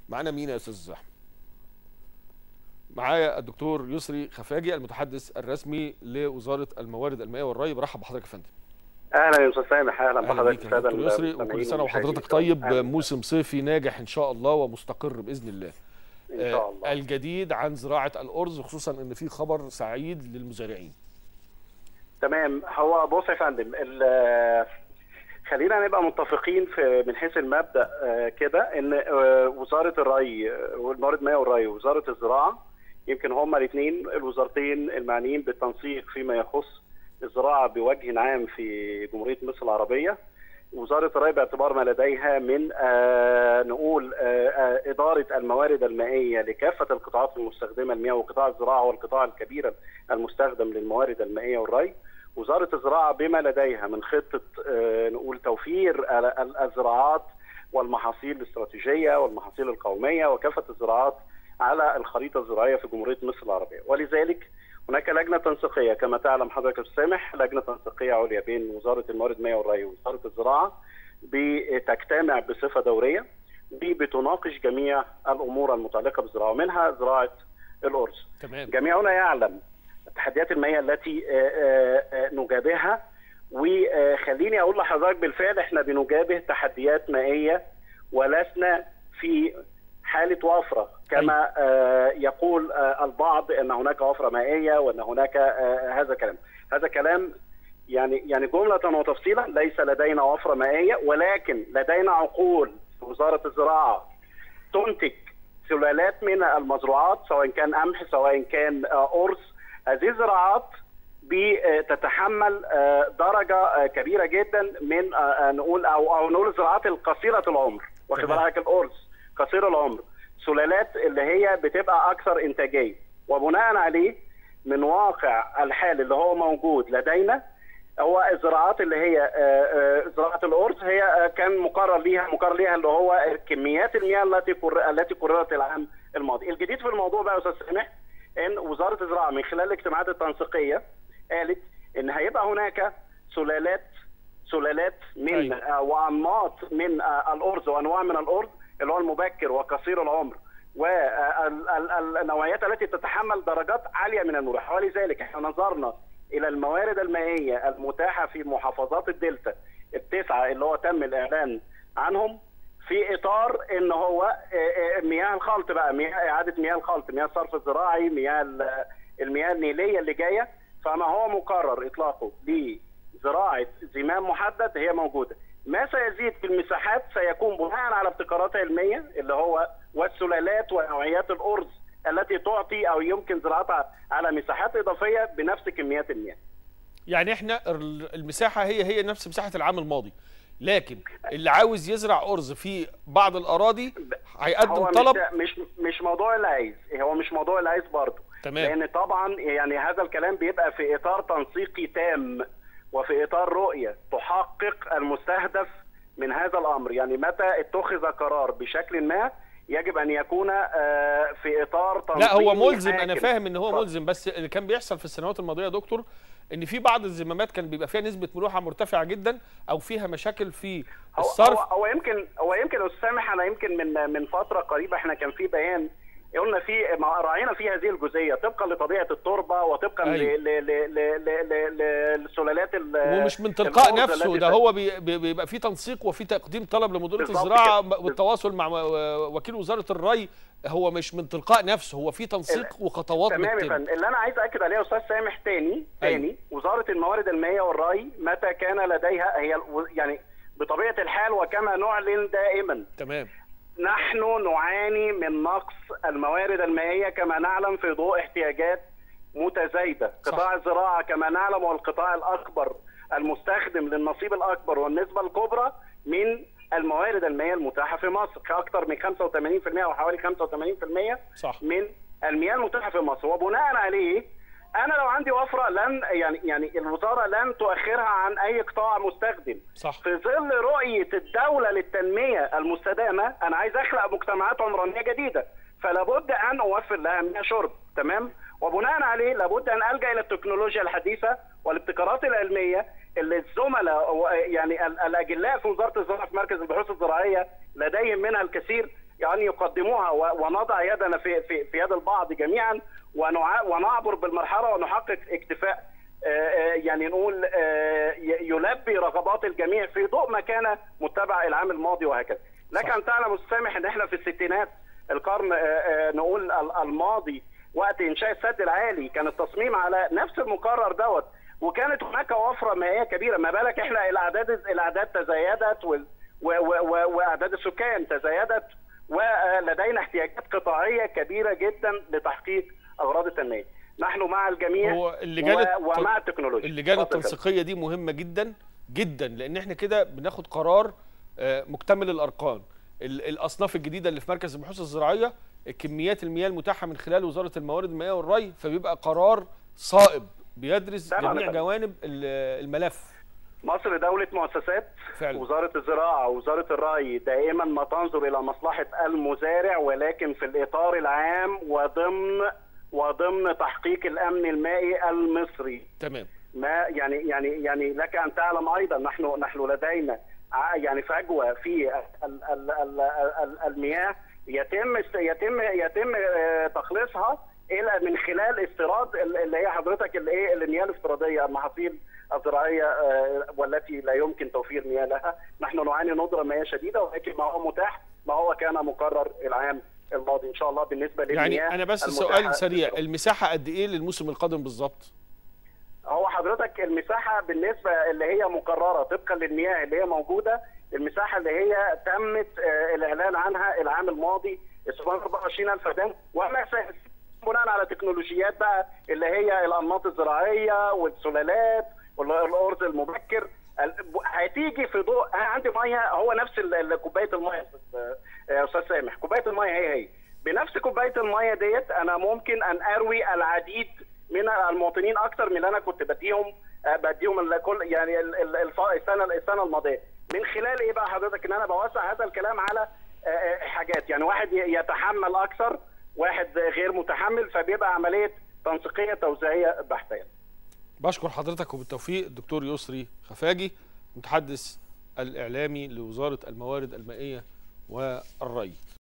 معانا مين يا استاذ احمد معايا الدكتور يسري خفاجي المتحدث الرسمي لوزاره الموارد المائيه والري برحب بحضرتك يا فندم اهلا يا استاذ سامح اهلا اهلا بحضرتك بيك يا دكتور يسري وكل سنه وحضرتك طيب موسم صيفي ناجح ان شاء الله ومستقر باذن الله ان شاء الله الجديد عن زراعه الارز خصوصا ان في خبر سعيد للمزارعين تمام هو بص يا فندم خلينا نبقى متفقين في من حيث المبدا كده ان وزاره الري والموارد المائيه والري ووزاره الزراعه يمكن هما الاثنين الوزارتين المعنيين بالتنسيق فيما يخص الزراعه بوجه عام في جمهوريه مصر العربيه وزاره الري باعتبار ما لديها من آه نقول آه آه اداره الموارد المائيه لكافه القطاعات المستخدمه المياه وقطاع الزراعه والقطاع الكبير المستخدم للموارد المائيه والري وزاره الزراعه بما لديها من خطه نقول توفير الزراعات والمحاصيل الاستراتيجيه والمحاصيل القوميه وكافه الزراعات على الخريطه الزراعيه في جمهوريه مصر العربيه ولذلك هناك لجنه تنسيقيه كما تعلم حضرتك يا سامح لجنه تنسيقيه عليا بين وزاره الموارد المائيه والري ووزاره الزراعه بتجتمع بصفه دوريه بتناقش جميع الامور المتعلقه بالزراعه ومنها زراعه الارز. تمام. جميعنا يعلم التحديات المائيه التي نجابهها وخليني اقول لحضرتك بالفعل احنا بنجابه تحديات مائيه ولسنا في حاله وفره كما آه يقول آه البعض ان هناك وفره مائيه وان هناك آه هذا كلام هذا كلام يعني يعني جمله وتفصيلا ليس لدينا وفره مائيه ولكن لدينا عقول في وزاره الزراعه تنتج سلالات من المزروعات سواء كان قمح سواء كان ارز هذه الزراعات بتتحمل درجه كبيره جدا من نقول او او نقول الزراعات القصيره العمر واخد بالك الارز قصير العمر سلالات اللي هي بتبقى اكثر انتاجيه وبناء عليه من واقع الحال اللي هو موجود لدينا هو الزراعات اللي هي زراعه الارز هي كان مقرر ليها مقرر ليها اللي هو كميات المياه التي التي قررت العام الماضي الجديد في الموضوع بقى يا استاذ سامح ان وزاره الزراعه من خلال الاجتماعات التنسيقيه قالت ان هيبقى هناك سلالات سلالات من أيوة. وانماط من الارز وانواع من الارز اللي هو المبكر وقصير العمر والنوعيات التي تتحمل درجات عاليه من الملوحه ولذلك احنا نظرنا الى الموارد المائيه المتاحه في محافظات الدلتا التسعه اللي هو تم الاعلان عنهم في اطار ان هو مياه الخلط بقى مياه اعاده مياه الخلط مياه الصرف الزراعي مياه المياه النيليه اللي جايه فما هو مقرر اطلاقه لزراعه زمام محدد هي موجوده ما سيزيد في المساحات سيكون بناء على ابتكارات علميه اللي هو والسلالات ونوعيات الارز التي تعطي او يمكن زراعتها على مساحات اضافيه بنفس كميات المياه. يعني احنا المساحه هي هي نفس مساحه العام الماضي لكن اللي عاوز يزرع ارز في بعض الاراضي هيقدم هو طلب مش مش مش موضوع اللي عايز هو مش موضوع اللي عايز برضه تمام لان طبعا يعني هذا الكلام بيبقى في اطار تنسيقي تام وفي اطار رؤيه تحقق المستهدف من هذا الامر يعني متى اتخذ قرار بشكل ما يجب ان يكون في اطار تنظيمي لا هو ملزم انا فاهم ان هو ملزم بس اللي كان بيحصل في السنوات الماضيه يا دكتور ان في بعض الزمامات كان بيبقى فيها نسبه ملوحه مرتفعه جدا او فيها مشاكل في الصرف هو, هو يمكن هو يمكن استاذ سامح انا يمكن من من فتره قريبه احنا كان في بيان قلنا في راعينا في هذه الجزئيه طبقا لطبيعه التربه وطبقا أيوة. للسلالات ومش من تلقاء نفسه ده هو بيبقى في تنسيق وفي تقديم طلب لمديريه الزراعه والتواصل مع وكيل وزاره الري هو مش من تلقاء نفسه هو في تنسيق وخطوات تمام يا فندم اللي انا عايز اكد عليه يا استاذ سامح تاني تاني أيوة. وزاره الموارد المائيه والري متى كان لديها هي يعني بطبيعه الحال وكما نعلن دائما تمام نحن نعاني من نقص الموارد المائيه كما نعلم في ضوء احتياجات متزايده، قطاع الزراعه كما نعلم هو القطاع الاكبر المستخدم للنصيب الاكبر والنسبه الكبرى من الموارد المائيه المتاحه في مصر، اكثر من 85% او حوالي 85% صح. من المياه المتاحه في مصر، وبناء عليه انا لو عندي وفره لن يعني يعني الوزاره لن تؤخرها عن اي قطاع مستخدم صح. في ظل رؤيه الدوله للتنميه المستدامه انا عايز اخلق مجتمعات عمرانيه جديده فلا بد ان اوفر لها مياه شرب تمام وبناء عليه لابد ان الجا الى التكنولوجيا الحديثه والابتكارات العلميه اللي الزملاء يعني الاجلاء في وزاره الزراعه في مركز البحوث الزراعيه لديهم منها الكثير يعني يقدموها ونضع يدنا في في, في يد البعض جميعا ونعبر بالمرحله ونحقق اكتفاء يعني نقول يلبي رغبات الجميع في ضوء ما كان متبع العام الماضي وهكذا. لك ان تعلم استسامح ان احنا في الستينات القرن نقول الماضي وقت انشاء السد العالي كان التصميم على نفس المقرر دوت وكانت هناك وفره مائيه كبيره ما بالك احنا الاعداد الاعداد تزايدت واعداد السكان تزايدت ولدينا احتياجات قطاعيه كبيره جدا لتحقيق اغراض التنميه نحن مع الجميع هو اللجان ومع التكنولوجيا اللجان التنسيقيه دي مهمه جدا جدا لان احنا كده بناخد قرار مكتمل الارقام الاصناف الجديده اللي في مركز البحوث الزراعيه كميات المياه المتاحه من خلال وزاره الموارد المائيه والري فبيبقى قرار صائب بيدرس جميع جوانب الملف مصر دولة مؤسسات فعلا. وزارة الزراعة ووزارة الري دائما ما تنظر إلى مصلحة المزارع ولكن في الإطار العام وضمن وضمن تحقيق الأمن المائي المصري تمام ما يعني يعني يعني لك أن تعلم أيضا نحن نحن لدينا يعني فجوة في ال ال ال ال المياه يتم يتم يتم تخليصها الى من خلال استيراد اللي هي حضرتك الايه المياه الافتراضيه المحاصيل الزراعيه والتي لا يمكن توفير مياه لها، نحن نعاني ندره مياه شديده ولكن ما هو متاح ما هو كان مقرر العام الماضي ان شاء الله بالنسبه للمياه يعني انا بس سؤال سريع المساحه قد ايه للموسم القادم بالظبط؟ هو حضرتك المساحه بالنسبه اللي هي مقرره طبقا للمياه اللي هي موجوده المساحه اللي هي تمت الاعلان عنها العام الماضي 24000 فدان وما بناء على تكنولوجيات بقى اللي هي الانماط الزراعيه والسلالات والارز المبكر هتيجي في ضوء انا عندي ميه هو نفس كوبايه الميه يا استاذ سامح كوبايه الميه هي هي بنفس كوبايه الميه ديت انا ممكن ان اروي العديد من المواطنين اكثر من اللي انا كنت بديهم بديهم كل يعني السنه السنه الماضيه من خلال ايه بقى حضرتك ان انا بوسع هذا الكلام على حاجات يعني واحد يتحمل اكثر واحد غير متحمل فبيبقى عمليه تنسيقيه توزيعيه بحته بشكر حضرتك وبالتوفيق الدكتور يسري خفاجي متحدث الاعلامي لوزاره الموارد المائيه والري